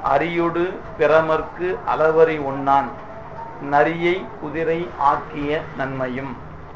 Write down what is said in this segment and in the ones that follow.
அரியுடு பிறமர்க்கு அளவறி உண்ணான் நரியை குதிரை ஆக்கிய நன்மையும்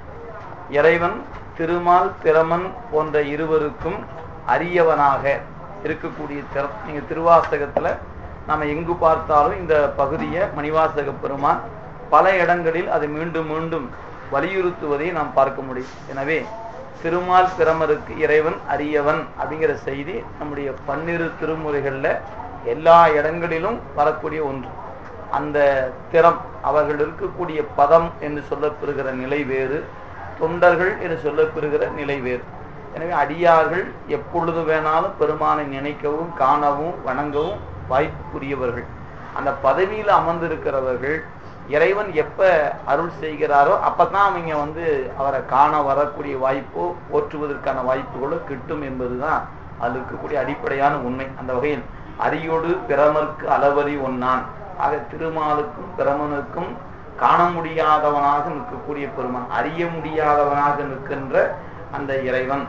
இறைவன் திருமால் பிரமன் போன்ற இருவருக்கும் அரியவனாக இருக்கக்கூடிய திறம் நீங்க திருவாசகத்துல நாம எங்கு பார்த்தாலும் இந்த பகுதியை மணிவாசக பெருமான் பல இடங்களில் அதை மீண்டும் மீண்டும் வலியுறுத்துவதை நாம் பார்க்க முடியும் எனவே திருமால் பிரமருக்கு இறைவன் அரியவன் அப்படிங்கிற செய்தி நம்முடைய பன்னிரு திருமுறைகள்ல எல்லா இடங்களிலும் வரக்கூடிய ஒன்று அந்த திறம் அவர்கள் இருக்கக்கூடிய பதம் என்று சொல்லப்பெறுகிற நிலை வேறு தொண்டர்கள் என்று சொல்லப்பெறுகிற நிலை வேறு எனவே அடியார்கள் எப்பொழுது வேணாலும் பெருமானை நினைக்கவும் காணவும் வணங்கவும் வாய்ப்புக்குரியவர்கள் அந்த பதவியில் அமர்ந்திருக்கிறவர்கள் இறைவன் எப்ப அருள் செய்கிறாரோ அப்பதான் அவங்க வந்து அவரை காண வரக்கூடிய வாய்ப்போ போற்றுவதற்கான வாய்ப்புகளோ கிட்டும் என்பதுதான் அது இருக்கக்கூடிய அடிப்படையான உண்மை அந்த வகையில் அரியோடு பிரமருக்கு அளவறி ஒன்னான் ஆக திருமாலுக்கும் பிரமனுக்கும் காண முடியாதவனாக நிற்கக்கூடிய பெருமான் அறிய முடியாதவனாக நிற்கின்ற அந்த இறைவன்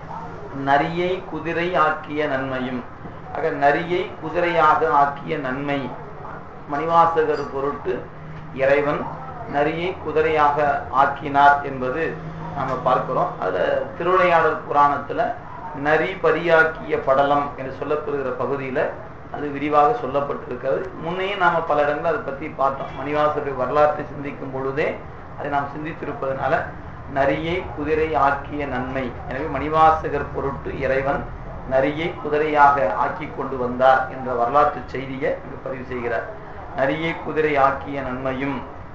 நரியை குதிரை ஆக்கிய நன்மையும் ஆக நரியை குதிரையாக ஆக்கிய நன்மை மணிவாசகர் பொருட்டு இறைவன் நரியை குதிரையாக ஆக்கினார் என்பது நாம பார்க்கிறோம் அதுல திருவிளையாடல் புராணத்துல நரி பரியாக்கிய படலம் என்று சொல்லப்படுகிற பகுதியில அது விரிவாக சொல்லப்பட்டிருக்கிறது முன்னையே நாம பல இடங்கள் அதை பத்தி பார்த்தோம் மணிவாசகர் வரலாற்றை சிந்திக்கும் பொழுதே அதை நாம் சிந்தித்திருப்பதனால நரியை குதிரை ஆக்கிய நன்மை எனவே மணிவாசகர் பொருட்டு இறைவன் நரியை குதிரையாக ஆக்கி கொண்டு வந்தார் என்ற வரலாற்று செய்தியை இங்கு பதிவு செய்கிறார் நரியை குதிரை ஆக்கிய நன்மையும்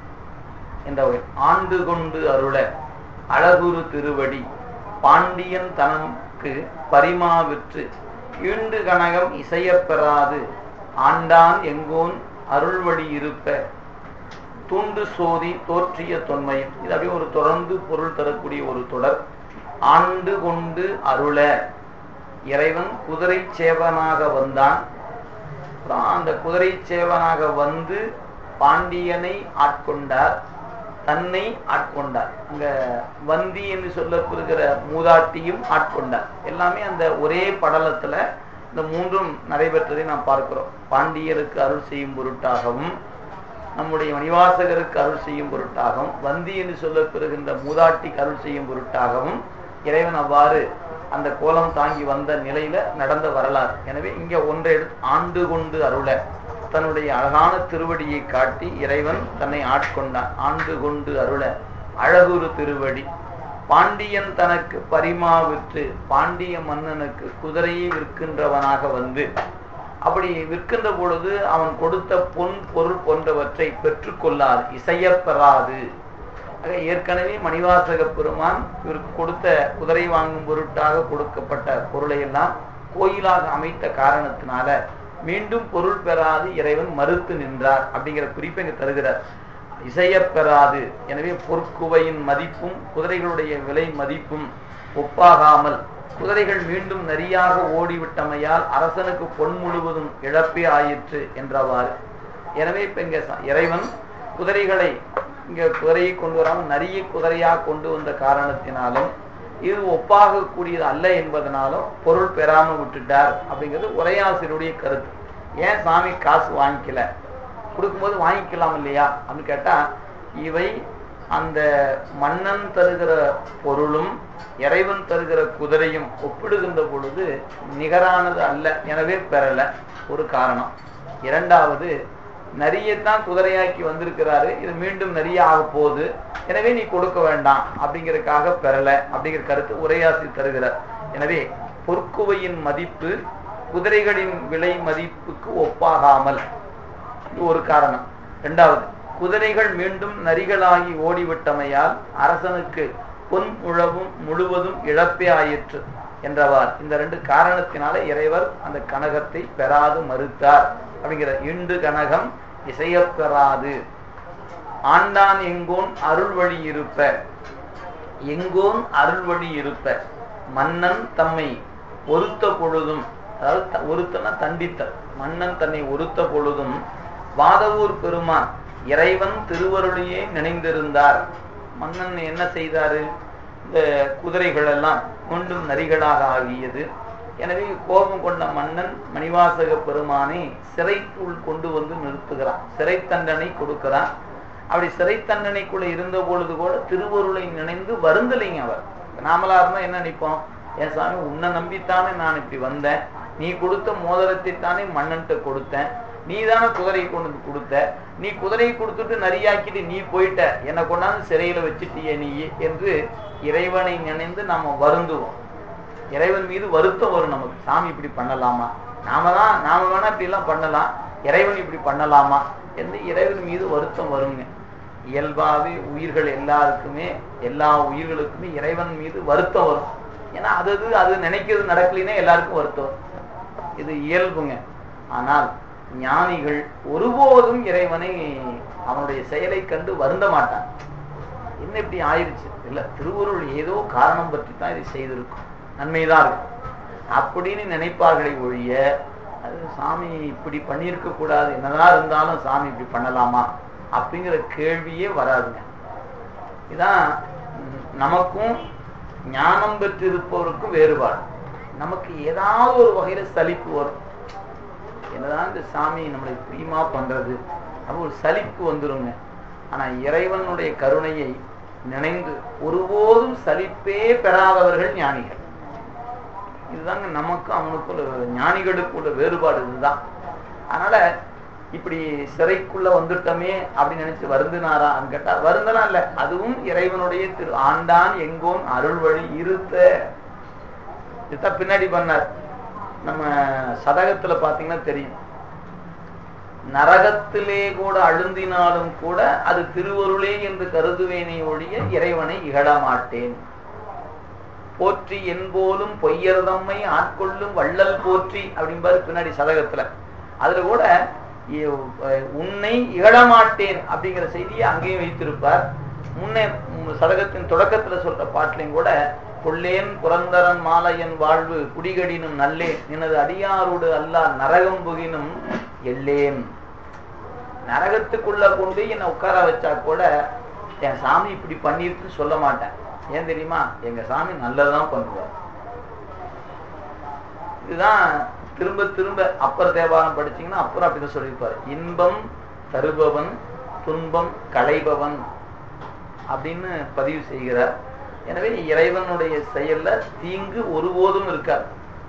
என்ற ஆண்டு கொண்டு அருள அழகுரு திருவடி பாண்டியன் தனக்கு பரிமாவிற்று ஈண்டு கனகம் இசையப்பெறாது ஆண்டான் எங்கோன் அருள்வழி இருப்ப தூண்டு சோதி தோற்றிய தொன்மையும் இது அப்படியே ஒரு தொடர்ந்து பொருள் தரக்கூடிய ஒரு தொடர் ஆண்டு கொண்டு அருள இறைவன் குதிரை சேவனாக வந்தான் அப்புறம் அந்த குதிரை சேவனாக வந்து பாண்டியனை ஆட்கொண்டார் தன்னை ஆட்கொண்டார் அங்க வந்தி என்று சொல்லப்படுகிற மூதாட்டியும் ஆட்கொண்டார் எல்லாமே அந்த ஒரே படலத்துல இந்த மூன்றும் நடைபெற்றதை நாம் பார்க்கிறோம் பாண்டியருக்கு அருள் செய்யும் பொருட்டாகவும் நம்முடைய மணிவாசகருக்கு அருள் செய்யும் பொருட்டாகவும் வந்தி என்று சொல்லப்பெறுகின்ற மூதாட்டிக்கு அருள் செய்யும் பொருட்டாகவும் இறைவன் அவ்வாறு அந்த கோலம் தாங்கி வந்த நிலையில நடந்த வரலாறு எனவே இங்க ஒன்றை எடுத்து ஆண்டு கொண்டு அருள தன்னுடைய அழகான திருவடியை காட்டி இறைவன் தன்னை ஆட்கொண்டான் ஆண்டு கொண்டு அருள அழகுரு திருவடி பாண்டியன் தனக்கு பரிமா விற்று பாண்டிய மன்னனுக்கு குதிரையை விற்கின்றவனாக வந்து அப்படி விற்கின்ற பொழுது அவன் கொடுத்த பொன் பொருள் போன்றவற்றை பெற்றுக்கொள்ளாது இசையப்பெறாது ஏற்கனவே மணிவாசக பெருமான் இவருக்கு கொடுத்த குதிரை வாங்கும் பொருட்டாக கொடுக்கப்பட்ட பொருளை எல்லாம் கோயிலாக அமைத்த காரணத்தினால மீண்டும் பொருள் பெறாது இறைவன் மறுத்து நின்றார் அப்படிங்கிற குறிப்பை இங்க தருகிறார் இசையப்பெறாது எனவே பொற்குவையின் மதிப்பும் குதிரைகளுடைய விலை மதிப்பும் ஒப்பாகாமல் குதிரைகள் மீண்டும் நரியாக ஓடிவிட்டமையால் அரசனுக்கு பொன் முழுவதும் இழப்பே ஆயிற்று என்றவாறு எனவே இப்ப இங்க இறைவன் குதிரைகளை இங்க குதிரையை கொண்டு வராமல் நரியை குதிரையாக கொண்டு வந்த காரணத்தினாலும் இது ஒப்பாக கூடியது அல்ல என்பதனாலும் பொருள் பெறாம விட்டுட்டார் அப்படிங்கிறது உரையாசிரியருடைய கருத்து ஏன் சாமி காசு வாங்கிக்கல கொடுக்கும்போது வாங்கிக்கலாம் இல்லையா அப்படின்னு கேட்டா இவை அந்த மன்னன் தருகிற பொருளும் இறைவன் தருகிற குதிரையும் ஒப்பிடுகின்ற பொழுது நிகரானது அல்ல எனவே பெறல ஒரு காரணம் இரண்டாவது நரியைத்தான் குதிரையாக்கி வந்திருக்கிறாரு இது மீண்டும் நரிய ஆக போகுது எனவே நீ கொடுக்க வேண்டாம் அப்படிங்கறதுக்காக பெறல அப்படிங்கிற கருத்து உரையாசி தருகிறார் எனவே பொற்குவையின் மதிப்பு குதிரைகளின் விலை மதிப்புக்கு ஒப்பாகாமல் இது ஒரு காரணம் இரண்டாவது குதிரைகள் மீண்டும் நரிகளாகி ஓடிவிட்டமையால் அரசனுக்கு பொன் முழவும் முழுவதும் இழப்பே ஆயிற்று என்றவார் இந்த ரெண்டு காரணத்தினால இறைவர் அந்த கனகத்தை பெறாது மறுத்தார் அப்படிங்கிற இண்டு கனகம் இசையப்பெறாது ஆண்டான் எங்கோன் அருள் வழி இருப்ப எங்கோன் அருள் வழி இருப்ப மன்னன் தம்மை ஒருத்த பொழுதும் அதாவது ஒருத்தன தண்டித்தல் மன்னன் தன்னை ஒருத்த பொழுதும் வாதவூர் பெருமான் இறைவன் திருவருளையே நினைந்திருந்தார் மன்னன் என்ன செய்தாரு இந்த குதிரைகள் எல்லாம் மீண்டும் நரிகளாக ஆகியது எனவே கோபம் கொண்ட மன்னன் மணிவாசக பெருமானை சிறைக்குள் கொண்டு வந்து நிறுத்துகிறான் சிறை தண்டனை கொடுக்கிறான் அப்படி சிறை தண்டனைக்குள்ள இருந்த பொழுது கூட திருவருளை நினைந்து வருந்தலைங்க அவர் நாமளா இருந்தா என்ன நினைப்போம் என் சாமி உன்னை நம்பித்தானே நான் இப்படி வந்தேன் நீ கொடுத்த மோதிரத்தை தானே மன்னன்ட்ட கொடுத்தேன் நீ தானே குதிரையை கொண்டு வந்து கொடுத்த நீ குதிரையை கொடுத்துட்டு நரியாக்கிட்டு நீ போயிட்ட என்னை கொண்டாந்து சிறையில வச்சுட்டியே நீ என்று இறைவனை நினைந்து நாம வருந்துவோம் இறைவன் மீது வருத்தம் வரும் நமக்கு சாமி இப்படி பண்ணலாமா நாம தான் நாம வேணா இப்படி எல்லாம் பண்ணலாம் இறைவன் இப்படி பண்ணலாமா என்று இறைவன் மீது வருத்தம் வருங்க இயல்பாவே உயிர்கள் எல்லாருக்குமே எல்லா உயிர்களுக்குமே இறைவன் மீது வருத்தம் வரும் ஏன்னா அது அது அது நினைக்கிறது நடக்கலைன்னா எல்லாருக்கும் வருத்தம் வரும். இது இயல்புங்க ஆனால் ஞானிகள் ஒருபோதும் இறைவனை அவனுடைய செயலை கண்டு வருந்த மாட்டான் என்ன இப்படி ஆயிருச்சு இல்ல திருவருள் ஏதோ காரணம் பற்றி தான் இதை செய்திருக்கும் நன்மைதான் இருக்கும் அப்படின்னு நினைப்பார்களை ஒழிய அது சாமி இப்படி பண்ணியிருக்க கூடாது என்னதான் இருந்தாலும் சாமி இப்படி பண்ணலாமா அப்படிங்கிற கேள்வியே வராதுங்க இதான் ம், நமக்கும் ஞானம் பெற்றிருப்பவருக்கும் வேறுபாடு நமக்கு ஏதாவது ஒரு வகையில சலிப்பு வரும் என்னதான் இந்த சாமி நம்மளை பிரியமா பண்றது அப்ப ஒரு சலிப்பு வந்துருங்க ஆனா இறைவனுடைய கருணையை நினைந்து ஒருபோதும் சலிப்பே பெறாதவர்கள் ஞானிகள் இதுதாங்க நமக்கும் அவனுக்கும் உள்ள ஞானிகளுக்கு உள்ள வேறுபாடு இதுதான் அதனால இப்படி சிறைக்குள்ள வந்துட்டோமே அப்படின்னு நினைச்சு வருந்தினாரா கேட்டா வருந்தலாம் இல்ல அதுவும் இறைவனுடைய திரு ஆண்டான் எங்கோன் அருள் வழி இருத்த இதுதான் பின்னாடி பண்ணார் நம்ம சதகத்துல பாத்தீங்கன்னா தெரியும் நரகத்திலே கூட அழுந்தினாலும் கூட அது திருவருளே என்று கருதுவேனே ஒழிய இறைவனை இகழ மாட்டேன் போற்றி என்போலும் பொய்யர்தம்மை ஆட்கொள்ளும் வள்ளல் போற்றி அப்படிம்பாரு பின்னாடி சதகத்துல அதுல கூட இ- அஹ் உன்னை இகழமாட்டேன் அப்படிங்கிற செய்தியை அங்கேயும் வைத்திருப்பார் முன்னே ம், சதகத்தின் தொடக்கத்துல சொல்ற பாட்டிலையும் கூட கொள்ளேன் புரந்தரன் மாலையன் வாழ்வு குடிகடினும் நல்லேன் நினது அடியாரோடு அல்லா நரகம் புகினும் எல்லேன் நரகத்துக்குள்ள கொண்டு என்னை உட்கார வச்சா கூட என் சாமி இப்படி பண்ணிருக்குன்னு சொல்ல மாட்டேன் ஏன் தெரியுமா எங்க சாமி நல்லதான் பண்ணுவார் இதுதான் திரும்ப திரும்ப அப்பர் தேவாரம் படிச்சீங்கன்னா அப்புறம் அப்படிதான் சொல்லியிருப்பாரு இன்பம் தருபவன் துன்பம் களைபவன் அப்படின்னு பதிவு செய்கிறார் எனவே இறைவனுடைய செயல்ல தீங்கு ஒருபோதும் இருக்காது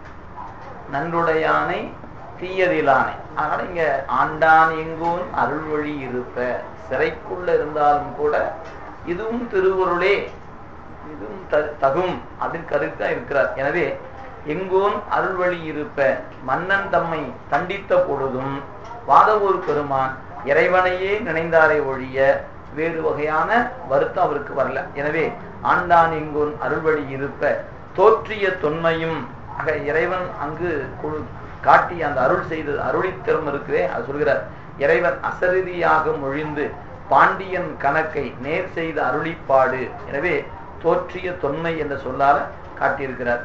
நன்றுடையானை தீயதிலானை அதனால இங்க ஆண்டான் எங்கோன் அருள் வழி இருப்ப சிறைக்குள்ள இருந்தாலும் கூட இதுவும் திருவருளே இதுவும் த- தகும் அப்படின்னு கருத்தா இருக்கிறார் எனவே எங்கோன் அருள் வழி இருப்ப மன்னன் தம்மை தண்டித்த பொழுதும் வாதவூர் பெருமான் இறைவனையே நினைந்தாரே ஒழிய வேறு வகையான வருத்தம் அவருக்கு வரல எனவே ஆண்டான் எங்கோன் அருள்வழி இருப்ப தோற்றிய தொன்மையும் ஆக இறைவன் அங்கு கொடு- காட்டி அந்த அருள் செய்து அருளித்திறம் இருக்குதே அது சொல்கிறார் இறைவன் அசரீதியாக மொழிந்து பாண்டியன் கணக்கை நேர் செய்த அருளிப்பாடு எனவே தோற்றிய தொன்மை என்ற சொல்லால காட்டியிருக்கிறார்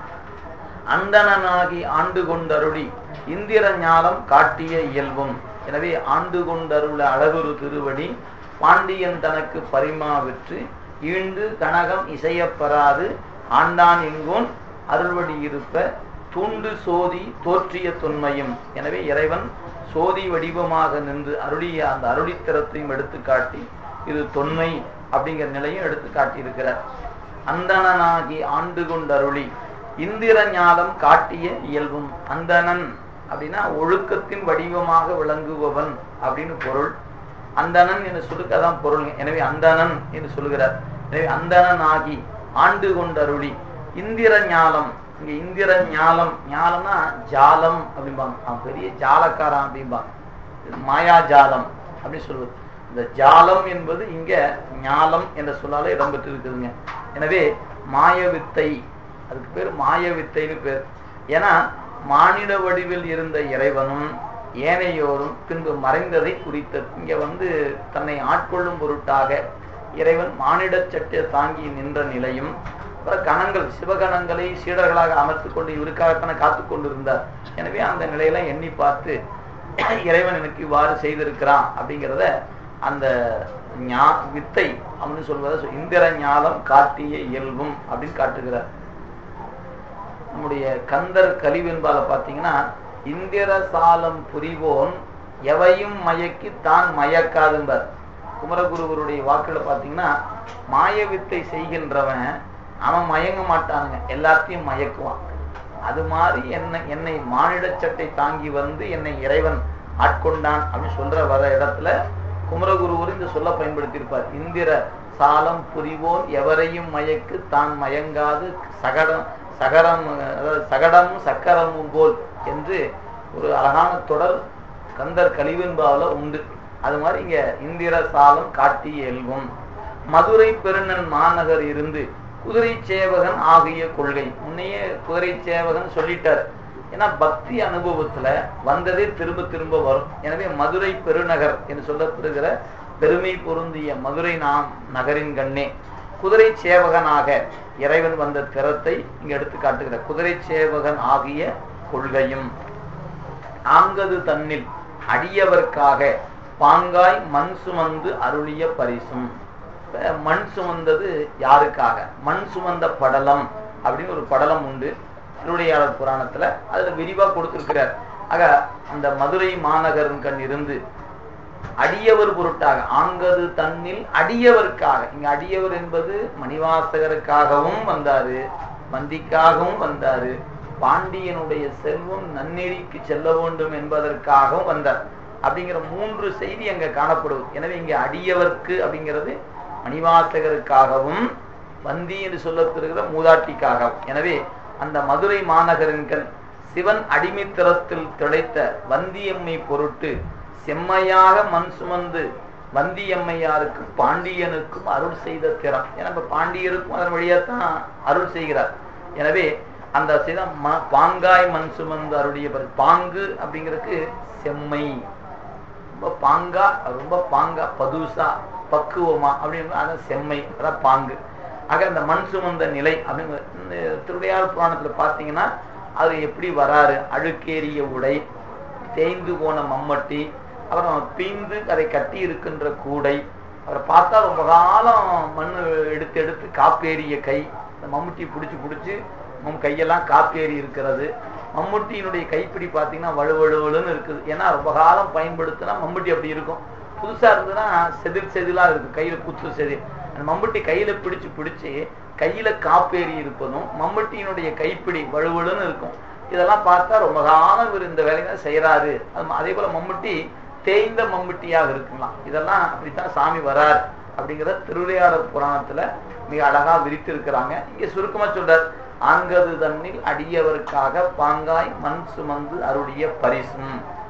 அந்தணனாகி ஆண்டு கொண்டருளி இந்திர ஞானம் காட்டிய இயல்பும் எனவே ஆண்டு கொண்டருள அழகுரு திருவடி பாண்டியன் தனக்கு பரிமாவிற்று ஈண்டு கனகம் இசையப்பெறாது ஆண்டான் எங்கோன் அருள்வடி இருப்ப தூண்டு சோதி தோற்றிய தொன்மையும் எனவே இறைவன் சோதி வடிவமாக நின்று அருளிய அந்த அருளித்திறத்தையும் எடுத்து காட்டி இது தொன்மை அப்படிங்கிற நிலையும் எடுத்து காட்டியிருக்கிறார் அந்தணனாகி ஆண்டு கொண்டருளி இந்திர ஞானம் காட்டிய இயல்பும் அந்தணன் அப்படின்னா ஒழுக்கத்தின் வடிவமாக விளங்குபவன் அப்படின்னு பொருள் அந்தணன் என்று சொல்லுக்கு அதான் பொருள் எனவே அந்தணன் என்று சொல்லுகிறார் எனவே அந்தணன் ஆகி ஆண்டு கொண்டருளி இந்திர ஞானம் இங்க இந்திர ஞானம் ஞானம்னா ஜாலம் அப்படிம்பாங்க அவன் பெரிய ஜாலக்காரன் அப்படிம்பாங்க இது மாயாஜாலம் அப்படின்னு சொல்லுவது இந்த ஜாலம் என்பது இங்க ஞாலம் என்ற சொல்லால இடம்பெற்று இருக்குதுங்க எனவே மாயவித்தை அதுக்கு பேர் மாயவித்தைன்னு பேர் ஏன்னா மானிட வடிவில் இருந்த இறைவனும் ஏனையோரும் பின்பு மறைந்ததை குறித்த இங்க வந்து தன்னை ஆட்கொள்ளும் பொருட்டாக இறைவன் மானிட சட்டை தாங்கி நின்ற நிலையும் அப்புறம் கணங்கள் சிவகணங்களை சீடர்களாக அமர்த்து கொண்டு இவருக்காகத்தானே காத்து கொண்டிருந்தார் எனவே அந்த நிலையெல்லாம் எண்ணி பார்த்து இறைவன் எனக்கு இவ்வாறு செய்திருக்கிறான் அப்படிங்கிறத அந்த ஞா வித்தை அப்படின்னு சொல்வதை சொ- இந்திர ஞானம் காட்டிய இயல்பும் அப்படின்னு காட்டுகிறார் நம்முடைய கந்தர் கலிவெண்பால பார்த்தீங்கன்னா இந்திர சாலம் புரிவோன் எவையும் மயக்கி தான் மயக்காதும்பர் குமரகுருவருடைய வாக்குல பார்த்தீங்கன்னா மாய வித்தை செய்கின்றவன் அவன் மயங்க மாட்டானுங்க எல்லாத்தையும் மயக்குவான் அது மாதிரி என்னை என்னை மானிட சட்டை தாங்கி வந்து என்னை இறைவன் ஆட்கொண்டான் அப்படின்னு சொல்ற வர இடத்துல குமரகுருவர் இந்த சொல்ல பயன்படுத்தியிருப்பார் இந்திர சாலம் புரிவோன் எவரையும் மயக்கு தான் மயங்காது சகடம் சகரம் அதாவது சகடமும் சக்கரமும் போல் என்று ஒரு அழகான தொடர் கந்தர் கலிவென்பாவில் உண்டு அது மாதிரி இங்க இந்திர சாலம் காட்டி எல்கும் மதுரை பெருநன் மாநகர் இருந்து குதிரை சேவகன் ஆகிய கொள்கை முன்னையே குதிரை சேவகன் சொல்லிட்டார் ஏன்னா பக்தி அனுபவத்துல வந்ததே திரும்ப திரும்ப வரும் எனவே மதுரை பெருநகர் என்று சொல்லப்படுகிற பெருமை பொருந்திய மதுரை நாம் நகரின் கண்ணே குதிரை சேவகனாக இறைவன் வந்த திறத்தை இங்க எடுத்து காட்டுகிற குதிரை சேவகன் ஆகிய கொள்கையும் ஆங்கது தன்னில் அடியவர்க்காக பாங்காய் மண் சுமந்து அருளிய பரிசும் மண் சுமந்தது யாருக்காக மண் சுமந்த படலம் அப்படின்னு ஒரு படலம் உண்டு திருவிடையாளர் புராணத்துல அதுல விரிவா கொடுத்திருக்கிறார் ஆக அந்த மதுரை மாநகரின் கண் இருந்து அடியவர் பொருட்டாக ஆங்கது தன்னில் அடியவருக்காக இங்க அடியவர் என்பது மணிவாசகருக்காகவும் வந்தாரு மந்திக்காகவும் வந்தாரு பாண்டியனுடைய செல்வம் நன்னெறிக்கு செல்ல வேண்டும் என்பதற்காகவும் வந்தார் அப்படிங்கிற மூன்று செய்தி அங்க காணப்படுவது எனவே இங்க அடியவர்க்கு அப்படிங்கிறது மணிவாசகருக்காகவும் வந்தி என்று சொல்லப்படுகிற மூதாட்டிக்காகவும் எனவே அந்த மதுரை மாநகரின் கண் சிவன் அடிமைத்தரத்தில் திளைத்த வந்தியம்மை பொருட்டு செம்மையாக மண் சுமந்து வந்தியம்மையாருக்கும் பாண்டியனுக்கும் அருள் செய்த திறம் ஏன்னா இப்ப பாண்டியருக்கும் அதன் வழியாத்தான் அருள் செய்கிறார் எனவே அந்த சிதம் பாங்காய் மண் சுமந்து அருடைய பாங்கு அப்படிங்கிறதுக்கு செம்மை ரொம்ப பாங்கா ரொம்ப பாங்கா பதுசா பக்குவமா அப்படின்னு அதான் செம்மை அதான் பாங்கு ஆக இந்த மண் சுமந்த நிலை அப்படிங்கிற திருடையார் புராணத்துல பாத்தீங்கன்னா அது எப்படி வராரு அழுக்கேறிய உடை தேய்ந்து போன மம்மட்டி அப்புறம் பீந்து அதை கட்டி இருக்கின்ற கூடை அவரை பார்த்தா ரொம்ப காலம் மண் எடுத்து எடுத்து காப்பேறிய கை இந்த மம்முட்டி பிடிச்சி பிடிச்சி மம் கையெல்லாம் காப்பேறி இருக்கிறது மம்முட்டியினுடைய கைப்பிடி பார்த்தீங்கன்னா வலுவழுவலுன்னு இருக்குது ஏன்னா ரொம்ப காலம் பயன்படுத்தினா மம்முட்டி அப்படி இருக்கும் புதுசா இருந்ததுன்னா செதில் செதிலா இருக்கும் கையில குத்து செதில் அந்த மம்முட்டி கையில பிடிச்சு பிடிச்சு கையில காப்பேறி இருப்பதும் மம்முட்டியினுடைய கைப்பிடி வலுவலுன்னு இருக்கும் இதெல்லாம் பார்த்தா ரொம்ப காலம் இவர் இந்த வேலையை தான் செய்யறாரு அதே போல மம்முட்டி தேய்ந்த மம்முட்டியாக இருக்கலாம் இதெல்லாம் அப்படித்தான் சாமி வரார் அப்படிங்கிற திருவிளையாடல் புராணத்துல மிக அழகா விரித்து இருக்கிறாங்க இங்க சுருக்கமா சொல்றார் ஆங்கது தன்னில் அடியவருக்காக பாங்காய் மண் சுமந்து அருடைய பரிசும்